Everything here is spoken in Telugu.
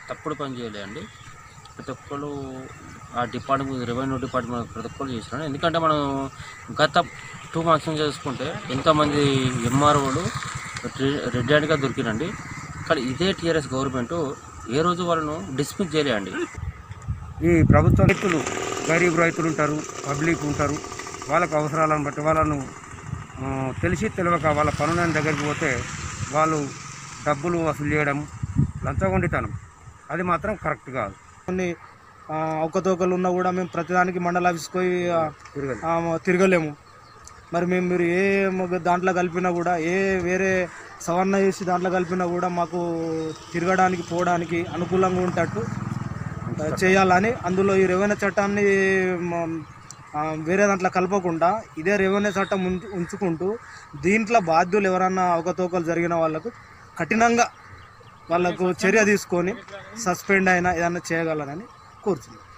తప్పుడు పని చేయలేదండి ప్రతి ఒక్కరు ఆ డిపార్ట్మెంట్ రెవెన్యూ డిపార్ట్మెంట్ ప్రతి ఒక్కరు చేసినారు ఎందుకంటే మనం గత టూ మంత్స్ నుంచి చూసుకుంటే ఎంతోమంది ఎంఆర్ఓలు రెడ్ హ్యాండ్గా దొరికినండి కానీ ఇదే టీఆర్ఎస్ గవర్నమెంట్ ఏ రోజు వాళ్ళను డిస్మిస్ చేయలేదండి ఈ ప్రభుత్వ రైతులు గరీబ్ రైతులు ఉంటారు పబ్లిక్ ఉంటారు వాళ్ళకు అవసరాలను బట్టి వాళ్ళను ఆ, తెలిసి తెలియక వాళ్ళ పనులని దగ్గరికి పోతే వాళ్ళు డబ్బులు వసూలు చేయడం లంచగొండితనం అది మాత్రం కరెక్ట్ కాదు కొన్ని ఆ, అవకతవకలు ఉన్నా కూడా మేము ప్రతిదానికి మండల ఆఫీస్కి పోయి ఆ, తిరగదు ఆ, తిరగలేము మరి మేము మీరు ఏ మగ- దాంట్లో కలిపినా కూడా ఏ వేరే సవరణ చేసి దాంట్లో కలిపినా కూడా మాకు తిరగడానికి పోవడానికి అనుకూలంగా ఉండేటట్టు ఆ, చేయాలని అందులో ఈ రెవెన్యూ చట్టాన్ని మ- ఆ, వేరే దాంట్లో కలపకుండా ఇదే రెవెన్యూ చట్టం ఉంచు- ఉంచుకుంటూ దీంట్లో బాధ్యులు ఎవరన్నా అవకతవకలు జరిగిన వాళ్ళకు కఠినంగా వాళ్ళకు చర్య తీసుకొని సస్పెండ్ అయినా ఏదన్నా చేయగలరని కోరుతున్నాను